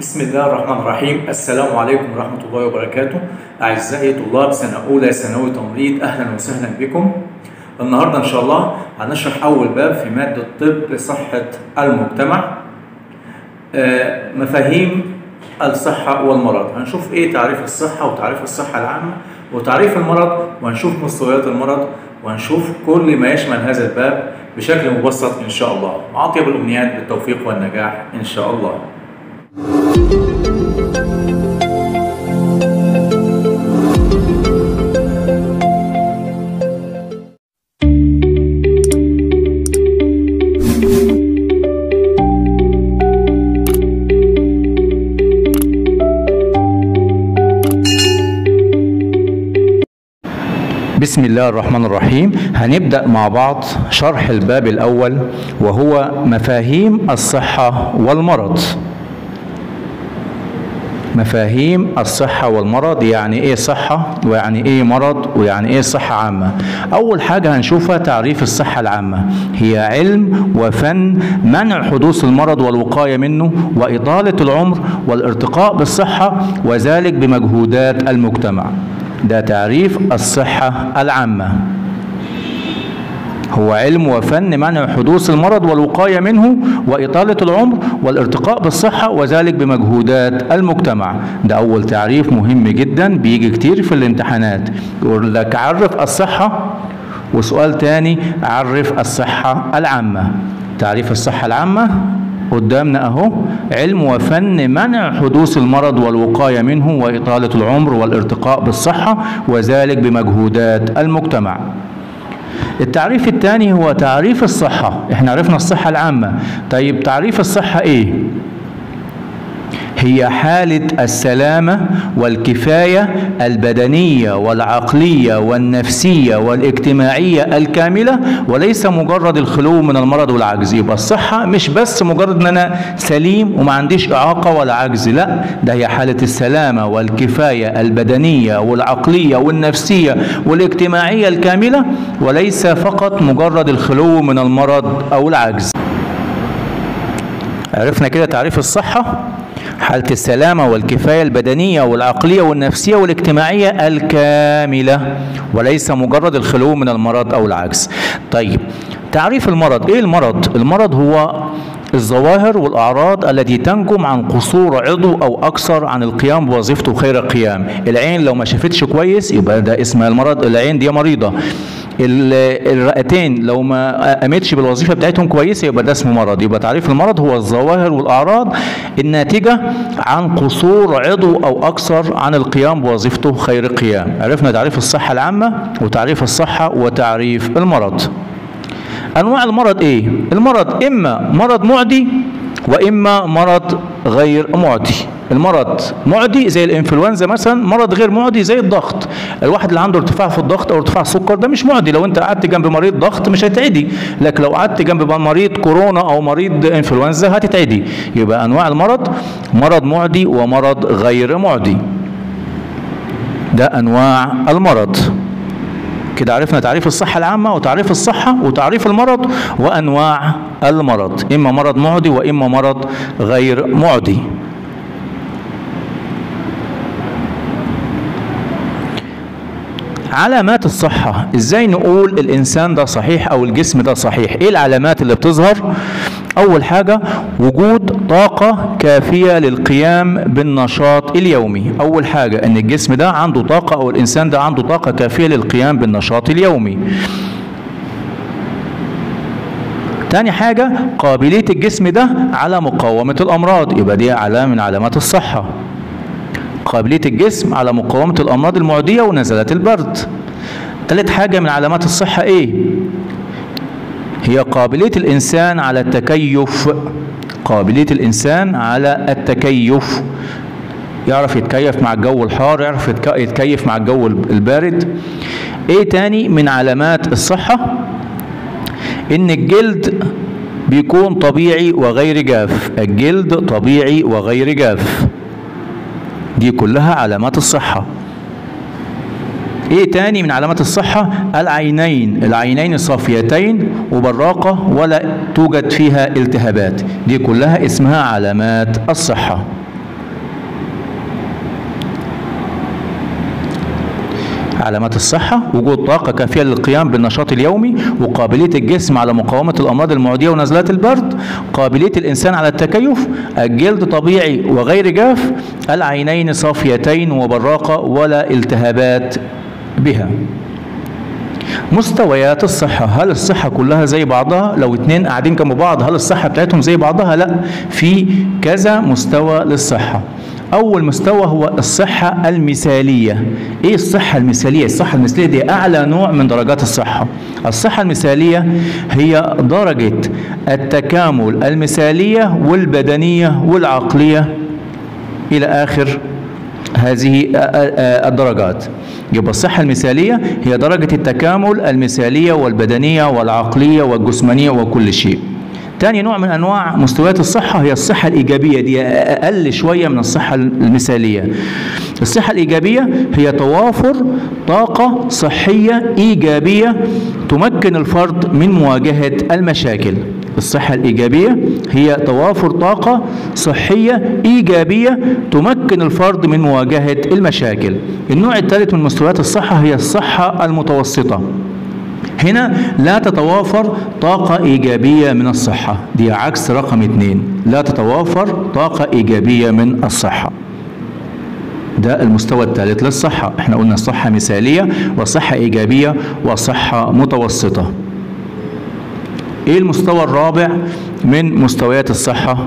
بسم الله الرحمن الرحيم السلام عليكم ورحمة الله وبركاته أعزائي طلاب سنة أولى ثانوي تمريض أهلا وسهلا بكم النهاردة إن شاء الله هنشرح أول باب في مادة طب صحة المجتمع آه، مفاهيم الصحة والمرض هنشوف إيه تعريف الصحة وتعريف الصحة العامة وتعريف المرض وهنشوف مستويات المرض وهنشوف كل ما يشمل هذا الباب بشكل مبسط إن شاء الله مع أطيب الأمنيات بالتوفيق والنجاح إن شاء الله بسم الله الرحمن الرحيم هنبدأ مع بعض شرح الباب الأول وهو مفاهيم الصحة والمرض مفاهيم الصحة والمرض يعني ايه صحة ويعني ايه مرض ويعني ايه صحة عامة اول حاجة هنشوفها تعريف الصحة العامة هي علم وفن منع حدوث المرض والوقاية منه وإطالة العمر والارتقاء بالصحة وذلك بمجهودات المجتمع ده تعريف الصحة العامة هو علم وفن منع حدوث المرض والوقاية منه وإطالة العمر والارتقاء بالصحة وذلك بمجهودات المجتمع ده أول تعريف مهم جدا بيجي كتير في الامتحانات يقول لك عرف الصحة وسؤال تاني عرف الصحة العامة تعريف الصحة العامة قدامنا اهو علم وفن منع حدوث المرض والوقاية منه وإطالة العمر والارتقاء بالصحة وذلك بمجهودات المجتمع التعريف الثاني هو تعريف الصحة احنا عرفنا الصحة العامة طيب تعريف الصحة ايه هي حالة السلامة والكفاية البدنية والعقلية والنفسية والاجتماعية الكاملة وليس مجرد الخلو من المرض والعجز يبقى الصحة مش بس مجرد ان انا سليم وما عنديش اعاقة ولا عجز لا ده هي حالة السلامة والكفاية البدنية والعقلية والنفسية والاجتماعية الكاملة وليس فقط مجرد الخلو من المرض او العجز عرفنا كده تعريف الصحة حالة السلامة والكفاية البدنية والعقلية والنفسية والاجتماعية الكاملة وليس مجرد الخلو من المرض أو العجز طيب تعريف المرض إيه المرض؟ المرض هو الظواهر والأعراض التي تنجم عن قصور عضو أو أكثر عن القيام بوظيفته خير القيام العين لو ما شافتش كويس يبقى ده اسمها المرض العين دي مريضة الرئتين لو ما قامتش بالوظيفه بتاعتهم كويسه يبقى ده اسمه مرض يبقى تعريف المرض هو الظواهر والاعراض الناتجه عن قصور عضو او اكثر عن القيام بوظيفته خير قيام عرفنا تعريف الصحه العامه وتعريف الصحه وتعريف المرض انواع المرض ايه المرض اما مرض معدي واما مرض غير معدي المرض معدي زي الانفلونزا مثلا مرض غير معدي زي الضغط الواحد اللي عنده ارتفاع في الضغط او ارتفاع السكر ده مش معدي لو انت قعدت جنب مريض ضغط مش هتعدي لكن لو قعدت جنب مريض كورونا او مريض انفلونزا هتتعدي يبقى انواع المرض مرض معدي ومرض غير معدي ده انواع المرض كده عرفنا تعريف الصحة العامة وتعريف الصحة وتعريف المرض وأنواع المرض إما مرض معدي وإما مرض غير معدي علامات الصحة ازاي نقول الانسان ده صحيح او الجسم ده صحيح ايه العلامات اللي بتظهر اول حاجة وجود طاقة كافية للقيام بالنشاط اليومي اول حاجة ان الجسم ده عنده طاقة او الانسان ده عنده طاقة كافية للقيام بالنشاط اليومي تاني حاجة قابلية الجسم ده على مقاومة الامراض يبقى دي علامة من علامات الصحة قابلية الجسم على مقاومة الأمراض المعدية ونزلات البرد ثالث حاجة من علامات الصحة إيه؟ هي قابلية الإنسان على التكيف قابلية الإنسان على التكيف يعرف يتكيف مع الجو الحار يعرف يتكيف مع الجو البارد ايه تاني من علامات الصحة ان الجلد بيكون طبيعي وغير جاف الجلد طبيعي وغير جاف دي كلها علامات الصحة ايه تاني من علامات الصحة العينين العينين صافيتين وبراقة ولا توجد فيها التهابات دي كلها اسمها علامات الصحة علامات الصحة وجود طاقة كافية للقيام بالنشاط اليومي وقابلية الجسم على مقاومة الأمراض المعدية ونزلات البرد قابلية الإنسان على التكيف الجلد طبيعي وغير جاف العينين صافيتين وبراقة ولا التهابات بها مستويات الصحة هل الصحة كلها زي بعضها لو اتنين قاعدين جنب بعض هل الصحة بتاعتهم زي بعضها لا في كذا مستوى للصحة أول مستوى هو الصحة المثالية إيه الصحة المثالية؟ الصحة المثالية دي أعلى نوع من درجات الصحة الصحة المثالية هي درجة التكامل المثالية والبدنية والعقلية إلى آخر هذه الدرجات يبقى الصحة المثالية هي درجة التكامل المثالية والبدنية والعقلية والجسمانية وكل شيء تاني نوع من انواع مستويات الصحه هي الصحه الايجابيه دي اقل شويه من الصحه المثاليه الصحه الايجابيه هي توافر طاقه صحيه ايجابيه تمكن الفرد من مواجهه المشاكل الصحة الإيجابية هي توافر طاقة صحية إيجابية تمكن الفرد من مواجهة المشاكل النوع الثالث من مستويات الصحة هي الصحة المتوسطة هنا لا تتوافر طاقة إيجابية من الصحة دي عكس رقم اتنين لا تتوافر طاقة إيجابية من الصحة ده المستوى الثالث للصحة احنا قلنا صحة مثالية وصحة إيجابية وصحة متوسطة ايه المستوى الرابع من مستويات الصحة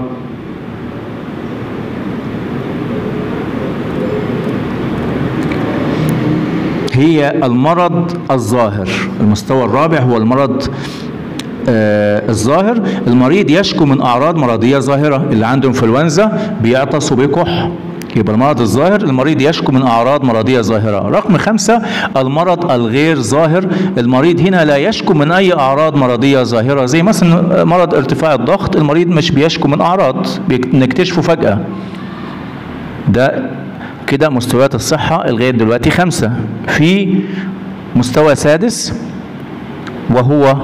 هي المرض الظاهر المستوى الرابع هو المرض آه الظاهر المريض يشكو من اعراض مرضيه ظاهره اللي عنده انفلونزا بيعطس وبيكح يبقى المرض الظاهر المريض يشكو من اعراض مرضيه ظاهره رقم خمسة المرض الغير ظاهر المريض هنا لا يشكو من اي اعراض مرضيه ظاهره زي مثلا مرض ارتفاع الضغط المريض مش بيشكو من اعراض بنكتشفه فجاه ده كده مستويات الصحة لغاية دلوقتي خمسة في مستوى سادس وهو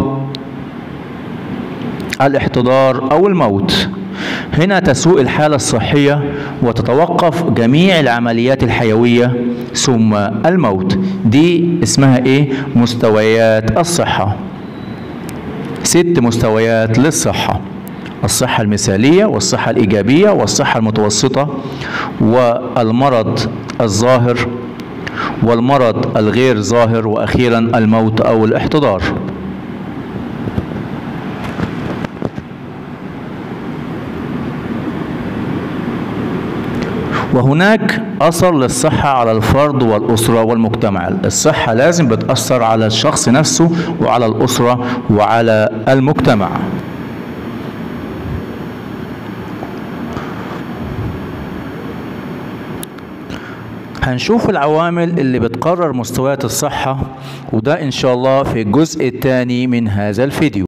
الاحتضار أو الموت هنا تسوء الحالة الصحية وتتوقف جميع العمليات الحيوية ثم الموت دي اسمها ايه مستويات الصحة ست مستويات للصحة الصحة المثالية والصحة الإيجابية والصحة المتوسطة والمرض الظاهر والمرض الغير ظاهر وأخيرا الموت أو الاحتضار وهناك أثر للصحة على الفرد والأسرة والمجتمع الصحة لازم بتأثر على الشخص نفسه وعلى الأسرة وعلى المجتمع هنشوف العوامل اللي بتقرر مستويات الصحة وده إن شاء الله في الجزء الثاني من هذا الفيديو